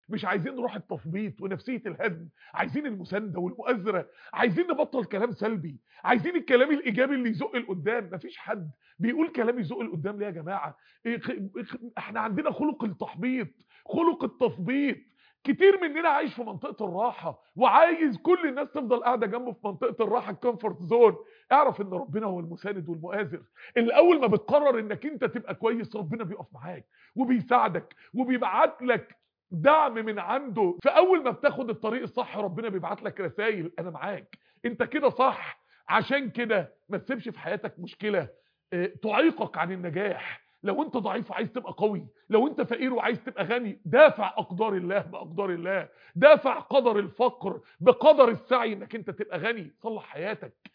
مش عايزين روح التثبيط ونفسيه الهدم عايزين المسانده والمؤازره عايزين نبطل كلام سلبي عايزين الكلام الايجابي اللي يزق لقدام مفيش حد بيقول كلام يزق لقدام ليه يا جماعه إيه خ- خ- احنا عندنا خلق التحبيط خلق التثبيط كتير مننا عايش في منطقه الراحه وعايز كل الناس تفضل قاعده جنبه في منطقه الراحه الكومفورت زون اعرف ان ربنا هو المساند والمؤازر اللي اول ما بتقرر انك انت تبقى كويس ربنا بيقف معاك وبيساعدك وبيبعت لك دعم من عنده فاول ما بتاخد الطريق الصح ربنا بيبعت لك رسائل انا معاك انت كده صح عشان كده ما تسيبش في حياتك مشكله آه، تعيقك عن النجاح لو انت ضعيف وعايز تبقى قوي لو انت فقير وعايز تبقى غني دافع اقدار الله باقدار الله دافع قدر الفقر بقدر السعي انك انت تبقى غني صلح حياتك